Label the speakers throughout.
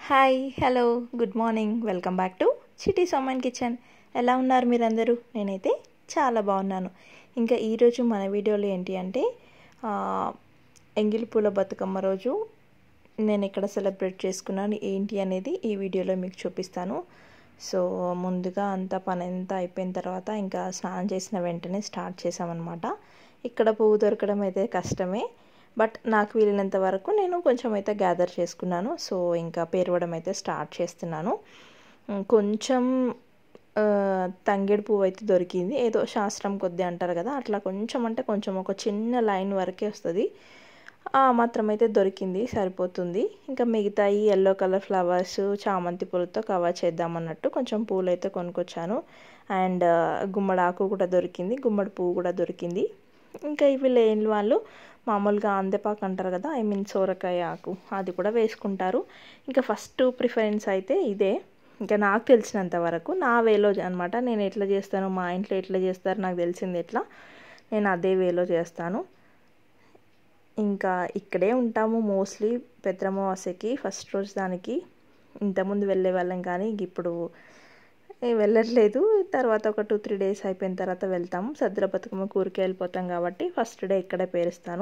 Speaker 1: hi hello good morning welcome back to చిటీ సోమన్ kitchen ఎలా ఉన్నారు మీరందరూ నేనైతే చాలా బాగున్నాను ఇంకా ఈరోజు మన వీడియోలో ఏంటి అంటే ఆ, ఎంగిలి పూల బతుకమ్మ రోజు నేను ఇక్కడ సెలబ్రేట్ చేసుకున్నాను ఏంటి అనేది ఈ వీడియోలో మీకు చూపిస్తాను సో ముందుగా అంతా పని అంతా అయిపోయిన తర్వాత ఇంకా స్నానం చేసిన వెంటనే స్టార్ట్ చేసామన్నమాట ఇక్కడ పువ్వు దొరకడం అయితే కష్టమే బట్ నాకు వీలైనంత వరకు నేను కొంచెం అయితే గ్యాదర్ చేసుకున్నాను సో ఇంకా పేరవడం అయితే స్టార్ట్ చేస్తున్నాను ఉమ్, కొంచెం ఆ, తంగేడు పువ్వు అయితే దొరికింది ఏదో శాస్త్రం కొద్ది అంటారు కదా అట్లా కొంచెం అంటే కొంచెం ఒక చిన్న లైన్ వరకే వస్తుంది ఆ మాత్రం అయితే దొరికింది సరిపోతుంది ఇంకా మిగతాయి ఎల్లో కలర్ ఫ్లవర్స్ చామంతి పూలతో కవర్ చేద్దామన్నట్టు కొంచెం పూలు అయితే కొనుక్కొచ్చాను అండ్ గుమ్మడి ఆకు కూడా దొరికింది గుమ్మడి పువ్వు కూడా దొరికింది ఇంకా ఇవి లేని వాళ్ళు మామూలుగా అందెపాకు అంటారు కదా ఐ మీన్ సోరకాయ ఆకు అది కూడా వేసుకుంటారు ఇంకా ఫస్ట్ ప్రిఫరెన్స్ అయితే ఇదే ఇంకా నాకు తెలిసినంత వరకు నా వేలో అనమాట నేను ఎట్లా చేస్తాను మా ఇంట్లో ఎట్లా చేస్తారు నాకు తెలిసింది ఎట్లా నేను అదే వేలో చేస్తాను ఇంకా ఇక్కడే ఉంటాము మోస్ట్లీ పెద్దమావాస్యకి ఫస్ట్ రోజు దానికి ఇంతకుముందు వెళ్ళే వాళ్ళం కానీ ఇప్పుడు వెళ్ళట్లేదు తర్వాత ఒక టూ త్రీ డేస్ అయిపోయిన తర్వాత వెళ్తాము సద్ర బతుకమ్మ కూరికి వెళ్ళిపోతాం కాబట్టి ఫస్ట్ డే ఇక్కడే పేరుస్తాను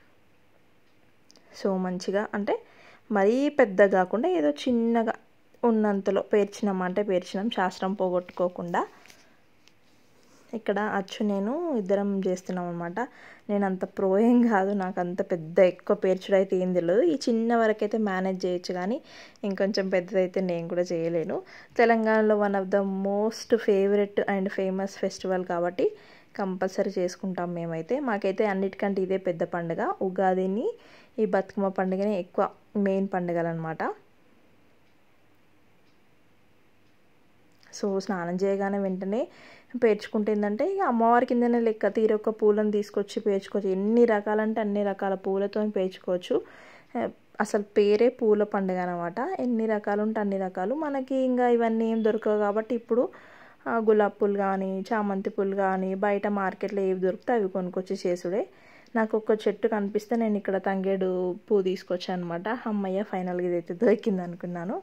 Speaker 1: సో మంచిగా అంటే మరీ పెద్ద కాకుండా ఏదో చిన్నగా ఉన్నంతలో పేర్చినాం అంటే పేర్చినాం శాస్త్రం పోగొట్టుకోకుండా ఇక్కడ అచ్చు నేను ఇద్దరం చేస్తున్నాం అనమాట నేను అంత ప్రో ఏం కాదు నాకు అంత పెద్ద ఎక్కువ పేర్చుడు అయితే ఏం తెలియదు ఈ చిన్న వరకు అయితే మేనేజ్ చేయొచ్చు కానీ ఇంకొంచెం పెద్దదైతే నేను కూడా చేయలేను తెలంగాణలో one of the most favourite and famous festival కాబట్టి కంపల్సరీ చేసుకుంటాం మేమైతే మాకైతే అన్నిటికంటే ఇదే పెద్ద పండుగ ఉగాదిని ఈ బతుకమ్మ పండుగనే ఎక్కువ మెయిన్ పండుగలు అనమాట సో స్నానం చేయగానే వెంటనే పేర్చుకుంటుందంటే ఇక అమ్మవారి కిందనే లెక్క తీరొక్క పూలను తీసుకొచ్చి పేర్చుకోవచ్చు ఎన్ని రకాలంటే అన్ని రకాల పూలతో పేర్చుకోవచ్చు అసలు పేరే పూల పండుగ అనమాట ఎన్ని రకాలు ఉంటే అన్ని రకాలు మనకి ఇంకా ఇవన్నీ ఏం దొరకవు కాబట్టి ఇప్పుడు గులాబీ పూలు కానీ చామంతి పూలు కానీ బయట మార్కెట్లో ఏవి దొరికితే అవి కొనుక్కొచ్చి చేసుడే నాకు ఒక చెట్టు కనిపిస్తే నేను ఇక్కడ తంగేడు పువ్వు తీసుకొచ్చాను అనమాట అమ్మయ్య ఫైనల్గా ఇదైతే దొరికింది అనుకున్నాను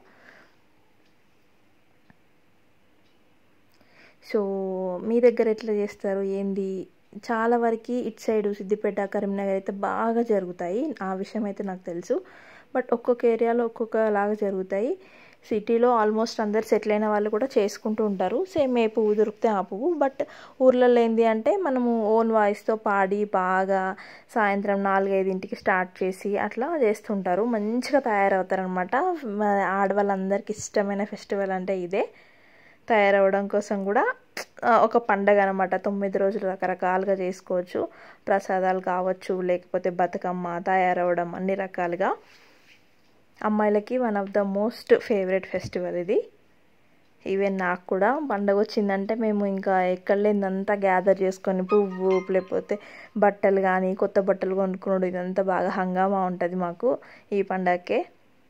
Speaker 1: సో మీ దగ్గర ఎట్లా చేస్తారు ఏంది చాలా వరకు ఇటు సైడ్ సిద్దిపేట కరీంనగర్ అయితే బాగా జరుగుతాయి ఆ విషయం అయితే నాకు తెలుసు బట్ ఒక్కొక్క ఏరియాలో ఒక్కొక్కలాగా జరుగుతాయి సిటీలో ఆల్మోస్ట్ అందరు సెటిల్ అయిన వాళ్ళు కూడా చేసుకుంటూ ఉంటారు సేమ్ ఏ పువ్వు దొరికితే ఆ పువ్వు బట్ ఊర్లలో ఏంది అంటే మనము ఓన్ వాయిస్తో పాడి బాగా సాయంత్రం నాలుగైదింటికి స్టార్ట్ చేసి అట్లా చేస్తుంటారు మంచిగా తయారవుతారనమాట ఆడవాళ్ళందరికీ ఇష్టమైన ఫెస్టివల్ అంటే ఇదే తయారవడం కోసం కూడా ఒక పండగ అనమాట తొమ్మిది రోజులు రకరకాలుగా చేసుకోవచ్చు ప్రసాదాలు కావచ్చు లేకపోతే బతుకమ్మ తయారవడం అన్ని రకాలుగా అమ్మాయిలకి one of the most favourite festival ఇది ఈవెన్ నాకు కూడా పండగ వచ్చిందంటే మేము ఇంకా ఎక్కడ లేదంతా గ్యాదర్ చేసుకొని పువ్వు లేకపోతే బట్టలు కానీ కొత్త బట్టలు కొనుక్కున్నాడు ఇదంతా బాగా హంగామా ఉంటుంది మాకు ఈ పండగకే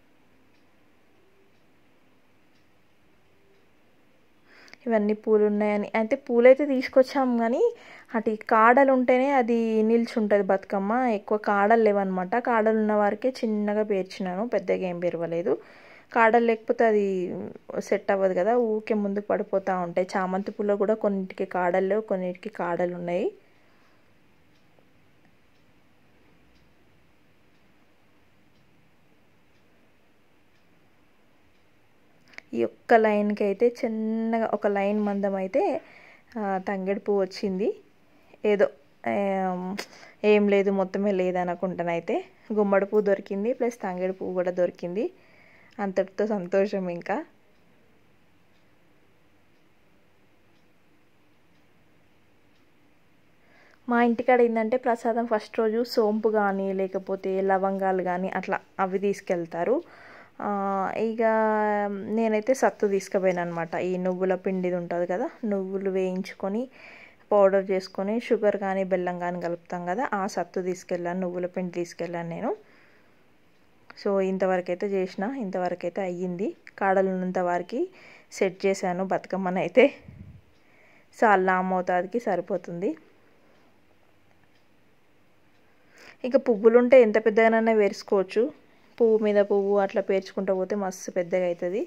Speaker 1: ఇవన్నీ పూలు ఉన్నాయని అయితే పూలైతే తీసుకొచ్చాము కానీ అటు కాడలు ఉంటేనే అది నిల్చుంటుంది బతుకమ్మ ఎక్కువ కాడలు లేవన్నమాట కాడలు ఉన్న వారికే చిన్నగా పేర్చినాను పెద్దగా ఏం పెరవలేదు కాడలు లేకపోతే అది సెట్ అవ్వదు కదా ఊకే ముందుకు పడిపోతూ ఉంటాయి చామంతి పూలు కూడా కొన్నిటికి కాడలు లేవు కొన్నిటికి కాడలు ఉన్నాయి ఈ ఒక్క లైన్కి అయితే చిన్నగా ఒక లైన్ మందం అయితే తంగేడు పువ్వు వచ్చింది ఏదో ఏం లేదు మొత్తమే లేదనుకుంటానైతే గుమ్మడి పువ్వు దొరికింది ప్లస్ తంగేడు పువ్వు కూడా దొరికింది అంతటితో సంతోషం ఇంకా మా ఇంటికాడ ఏంటంటే ప్రసాదం ఫస్ట్ రోజు సోంపు కానీ లేకపోతే లవంగాలు కానీ అట్లా అవి తీసుకెళ్తారు ఇక నేనైతే సత్తు తీసుకుపోయాను అనమాట ఈ నువ్వుల పిండిది ఉంటుంది కదా నువ్వులు వేయించుకొని పౌడర్ చేసుకొని షుగర్ కానీ బెల్లం కానీ కలుపుతాం కదా ఆ సత్తు తీసుకెళ్ళాను నువ్వుల పిండి తీసుకెళ్ళాను నేను సో ఇంతవరకు అయితే చేసిన ఇంతవరకు అయితే అయ్యింది కాడలు ఉన్నంత వరకు సెట్ చేశాను బతుకమ్మని అయితే సో అల్లా మోతాదుకి సరిపోతుంది ఇక పువ్వులు ఉంటే ఎంత పెద్దగానైనా వేసుకోవచ్చు పువ్వు మీద పువ్వు అట్లా పేర్చుకుంటూ పోతే మస్తు పెద్దగా అవుతుంది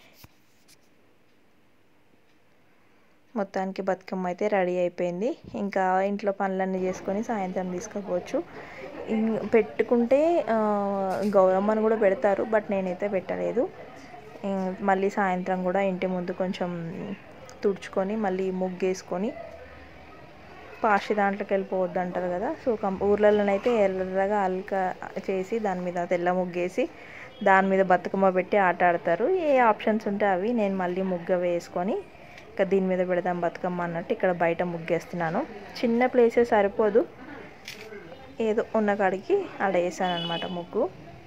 Speaker 1: మొత్తానికి బతుకమ్మ అయితే రెడీ అయిపోయింది ఇంకా ఇంట్లో పనులన్నీ చేసుకొని సాయంత్రం తీసుకుపోవచ్చు పెట్టుకుంటే గౌరమ్మను కూడా పెడతారు బట్ నేనైతే పెట్టలేదు మళ్ళీ సాయంత్రం కూడా ఇంటి ముందు కొంచెం తుడుచుకొని మళ్ళీ ముగ్గేసుకొని పాషి దాంట్లోకి వెళ్ళిపోవద్దు అంటారు కదా సో కం ఊర్లలోనైతే ఎర్రగా అల్క చేసి దాని మీద తెల్ల ముగ్గేసి దాని మీద బతుకమ్మ పెట్టి ఆట ఆడతారు ఏ ఆప్షన్స్ ఉంటే అవి నేను మళ్ళీ ముగ్గ వేసుకొని ఇంకా దీని మీద పెడదాం బతుకమ్మ అన్నట్టు ఇక్కడ బయట ముగ్గేస్తున్నాను చిన్న ప్లేసే సరిపోదు ఏదో ఉన్న కాడికి ఆడ వేసాను అనమాట ముగ్గు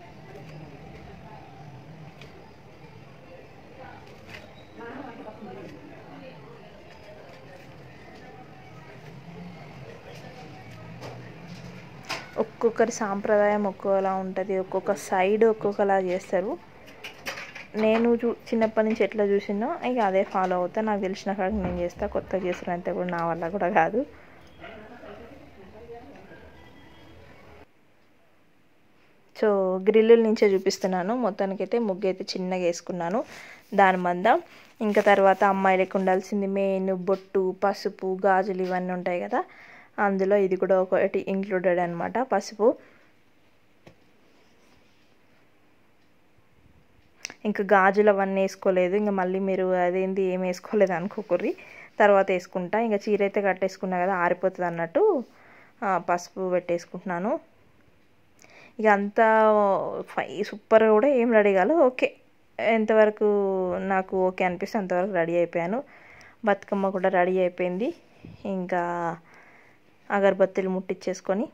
Speaker 1: ఒక్కొక్కరి సాంప్రదాయం ఒక్కోలా ఉంటుంది ఒక్కొక్క సైడ్ ఒక్కొక్కలా చేస్తారు నేను చూ చిన్నప్పటి నుంచి ఎట్లా చూసినో ఇక అదే ఫాలో అవుతా నాకు తెలిసిన కాడికి నేను చేస్తా కొత్తగా చేసినంత కూడా నా వల్ల కూడా కాదు సో గ్రిల్లుల నుంచే చూపిస్తున్నాను మొత్తానికైతే ముగ్గు అయితే చిన్నగా వేసుకున్నాను దాని మంద ఇంకా తర్వాత అమ్మాయిలకు ఉండాల్సింది మెయిన్ బొట్టు పసుపు గాజులు ఇవన్నీ ఉంటాయి కదా అందులో ఇది కూడా ఒకటి ఇంక్లూడెడ్ అనమాట పసుపు ఇంకా గాజులు అవన్నీ వేసుకోలేదు ఇంకా మళ్ళీ మీరు అదేంది ఏం వేసుకోలేదు అనుకోకర్రి తర్వాత వేసుకుంటా ఇంకా చీర అయితే కట్టేసుకున్నా కదా ఆరిపోతుంది అన్నట్టు పసుపు పెట్టేసుకుంటున్నాను ఇక అంతా ఫై సూపర్గా కూడా ఏం రెడీ కాదు ఓకే ఎంతవరకు నాకు ఓకే అనిపిస్తే అంతవరకు రెడీ అయిపోయాను బతుకమ్మ కూడా రెడీ అయిపోయింది ఇంకా అగరబత్తీలు ముట్టించేసుకొని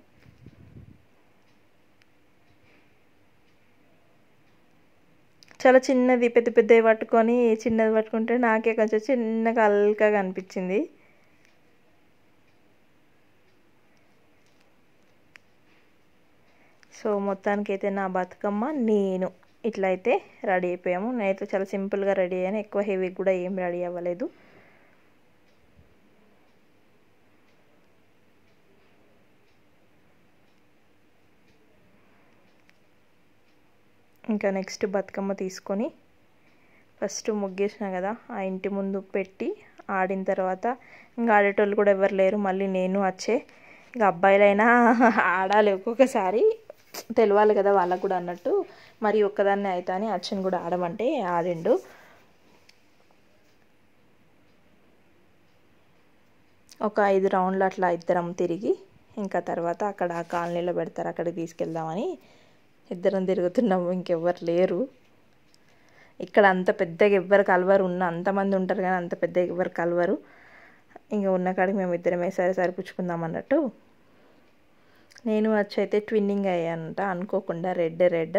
Speaker 1: చాలా చిన్నది పెద్ద పెద్దవి పట్టుకొని చిన్నది పట్టుకుంటే నాకే కొంచెం చిన్నగా అల్కగా అనిపించింది సో మొత్తానికైతే నా బతుకమ్మ నేను ఇట్లా అయితే రెడీ అయిపోయాము నేనైతే చాలా సింపుల్గా రెడీ అయ్యాను ఎక్కువ హెవీ కూడా ఏం రెడీ అవ్వలేదు ఇంకా నెక్స్ట్ బతుకమ్మ తీసుకొని ఫస్ట్ ముగ్గేసిన కదా ఆ ఇంటి ముందు పెట్టి ఆడిన తర్వాత ఇంకా ఆడేటోళ్ళు కూడా ఎవరు లేరు మళ్ళీ నేను వచ్చే ఇక అబ్బాయిలైనా ఆడాలి ఒక్కొక్కసారి తెలియాలి కదా వాళ్ళకు కూడా అన్నట్టు మరి ఒక్కదాన్ని అవుతా అని అచ్చని కూడా ఆడమంటే ఆడిండు ఒక ఐదు రౌండ్లు అట్లా ఇద్దరం తిరిగి ఇంకా తర్వాత అక్కడ ఆ కాలనీలో పెడతారు అక్కడికి తీసుకెళ్దామని ఇద్దరం తిరుగుతున్నాము ఇంకెవ్వరు లేరు ఇక్కడ అంత పెద్దగా ఎవ్వరు కలవరు ఉన్న అంతమంది ఉంటారు కానీ అంత పెద్దగా ఎవ్వరు కలవరు ఇంకా ఉన్న కాడికి మేము ఇద్దరమే సరే సరిపుచ్చుకుందాం అన్నట్టు నేను వచ్చి అయితే ట్విన్నింగ్ అయ్యానంట అనుకోకుండా రెడ్ రెడ్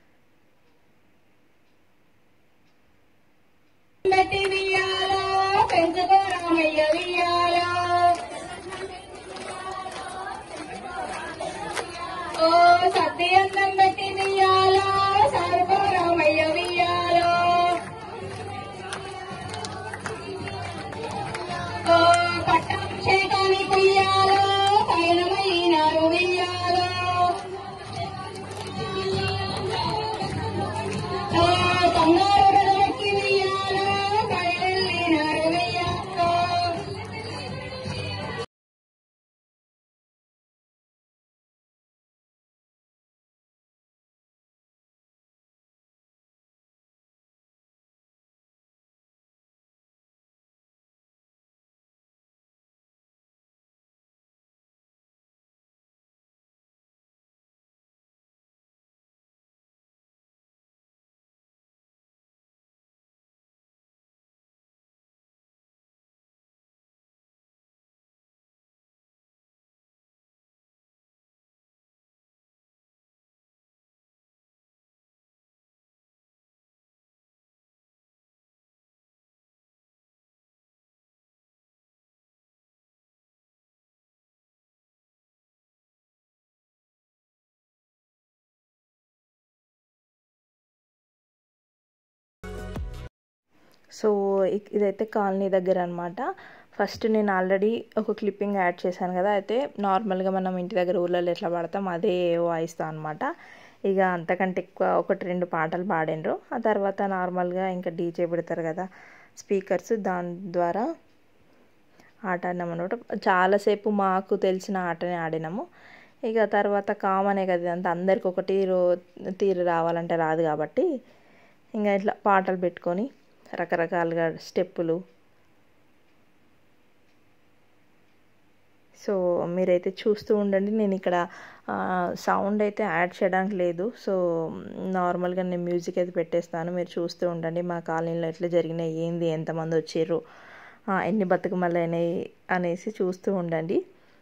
Speaker 2: ఓ సత్యందం పెట్టి వియ్యాలో సర్వరామయ్య వియ్యాలో ఓ పట్టాభిషేకానికి వియ్యాలో పయనమైనారు వియ్యాలో ఓ బంగారు రథమెక్కి వియ్యాలో బయలుదేరినారు వియ్యాలో
Speaker 1: సో ఇ- ఇదైతే కాలనీ దగ్గర అనమాట ఫస్ట్ నేను ఆల్రెడీ ఒక క్లిప్పింగ్ యాడ్ చేశాను కదా అయితే నార్మల్గా మనం ఇంటి దగ్గర ఊళ్ళలో ఎట్లా పడతాం అదే వాయిస్తో అనమాట ఇక అంతకంటే ఎక్కువ ఒకటి రెండు పాటలు పాడిండ్రు ఆ తర్వాత నార్మల్గా ఇంకా డీజే పెడతారు కదా స్పీకర్స్ దాని ద్వారా ఆట ఆడినాం అనమాట చాలాసేపు మాకు తెలిసిన ఆటనే ఆడినాము ఇక తర్వాత కామనే కదా అంత అందరికి ఒకటి రో తీరు రావాలంటే రాదు కాబట్టి ఇంకా ఇట్లా పాటలు పెట్టుకొని రకరకాలుగా స్టెప్పులు సో మీరైతే చూస్తూ ఉండండి నేను ఇక్కడ సౌండ్ అయితే యాడ్ చేయడానికి లేదు సో నార్మల్గా నేను మ్యూజిక్ అయితే పెట్టేస్తాను మీరు చూస్తూ ఉండండి మా కాలనీలో ఎట్లా జరిగినాయి ఏంది ఎంతమంది వచ్చారు ఎన్ని బతుకమ్మలు అయినాయి అనేసి చూస్తూ ఉండండి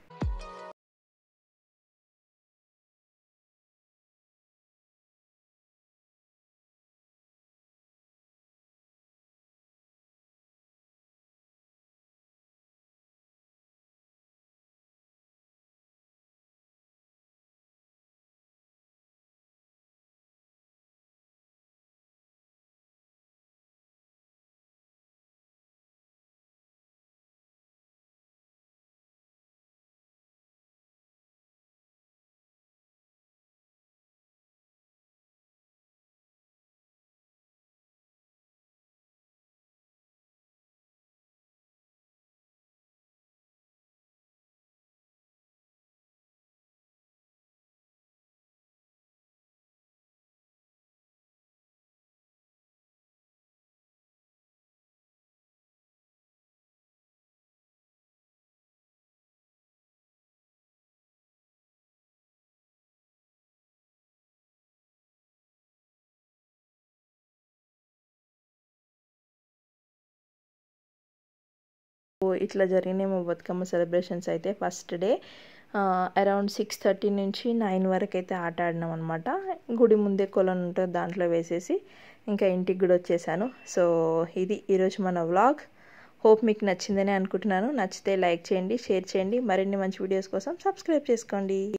Speaker 1: ఇట్లా జరిగినాయి మా బతుకమ్మ సెలబ్రేషన్స్ అయితే first day around six thirty నుంచి నైన్ వరకు అయితే ఆట ఆడినాం అనమాట గుడి ముందే కొలను ఉంటుంది దాంట్లో వేసేసి ఇంకా ఇంటికి కూడా వచ్చేసాను సో ఇది ఈరోజు మన వ్లాగ్ హోప్ మీకు నచ్చిందని అనుకుంటున్నాను నచ్చితే లైక్ చేయండి షేర్ చేయండి మరిన్ని మంచి వీడియోస్ కోసం సబ్స్క్రైబ్ చేసుకోండి